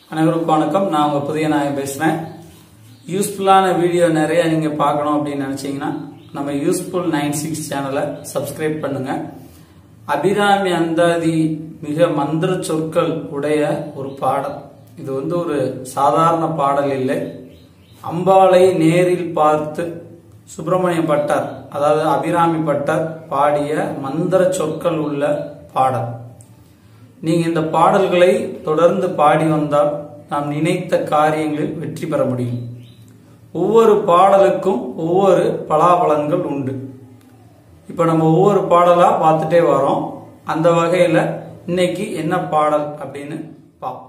அனைவருக்கும் வணக்கம் நான் உங்க புதிய நாயன் பேசுறேன் யூஸ்ஃபுல்லான வீடியோ நிறைய நீங்க பார்க்கணும் அப்படின்னு நினைச்சீங்கன்னா நம்ம யூஸ்ஃபுல் நைன் சிக்ஸ் சேனலை சப்ஸ்கிரைப் பண்ணுங்க அபிராமி அந்தாதி மிக மந்திர சொற்கள் உடைய ஒரு பாடல் இது வந்து ஒரு சாதாரண பாடல் இல்லை அம்பாளை நேரில் பார்த்து சுப்பிரமணிய பட்டர் அதாவது அபிராமி பட்டர் பாடிய மந்திர சொற்கள் உள்ள பாடல் நீங்க இந்த பாடல்களை தொடர்ந்து பாடி வந்தால் நாம் நினைத்த காரியங்களில் வெற்றி பெற முடியும் ஒவ்வொரு பாடலுக்கும் ஒவ்வொரு பலாபலன்கள் உண்டு இப்ப நம்ம ஒவ்வொரு பாடலா பார்த்துட்டே வரோம் அந்த வகையில இன்னைக்கு என்ன பாடல் அப்படின்னு பார்ப்போம்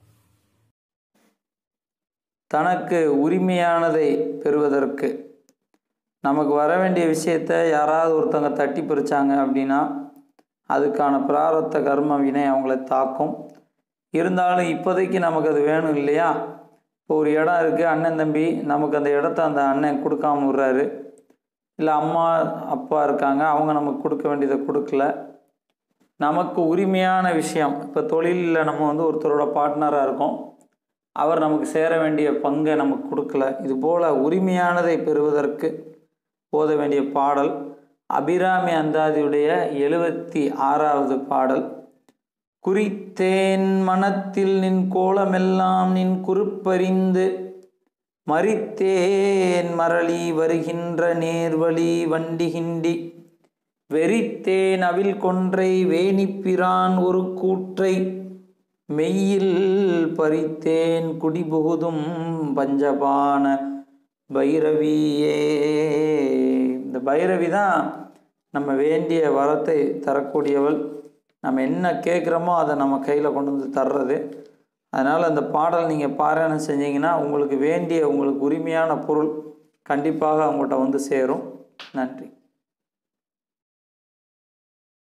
தனக்கு உரிமையானதை பெறுவதற்கு நமக்கு வர வேண்டிய விஷயத்த யாராவது ஒருத்தவங்க தட்டி பறிச்சாங்க அப்படின்னா அதுக்கான பிராரத்த கர்ம வினை அவங்கள தாக்கும் இருந்தாலும் இப்போதைக்கு நமக்கு அது வேணும் இல்லையா இப்போ ஒரு இடம் இருக்குது அண்ணன் தம்பி நமக்கு அந்த இடத்த அந்த அண்ணன் கொடுக்காம விடுறாரு இல்லை அம்மா அப்பா இருக்காங்க அவங்க நமக்கு கொடுக்க வேண்டியதை கொடுக்கல நமக்கு உரிமையான விஷயம் இப்போ தொழிலில் நம்ம வந்து ஒருத்தரோட பார்ட்னராக இருக்கோம் அவர் நமக்கு சேர வேண்டிய பங்கை நமக்கு கொடுக்கல இது போல் உரிமையானதை பெறுவதற்கு போத வேண்டிய பாடல் அபிராமி அந்தாதியுடைய எழுபத்தி ஆறாவது பாடல் குறித்தேன் மனத்தில் நின் கோலமெல்லாம் நின் குறுப்பறிந்து மறித்தேன் மரளி வருகின்ற நேர்வழி வண்டிகிண்டி வெறித்தேன் அவில் கொன்றை வேணிப்பிரான் ஒரு கூற்றை மெய்யில் பறித்தேன் குடிபுகுதும் பஞ்சபான பைரவியே இந்த பைரவி தான் நம்ம வேண்டிய வரத்தை தரக்கூடியவள் நம்ம என்ன கேட்குறோமோ அதை நம்ம கையில் கொண்டு வந்து தர்றது அதனால் அந்த பாடல் நீங்கள் பாராயணம் செஞ்சீங்கன்னா உங்களுக்கு வேண்டிய உங்களுக்கு உரிமையான பொருள் கண்டிப்பாக அவங்கள்ட்ட வந்து சேரும் நன்றி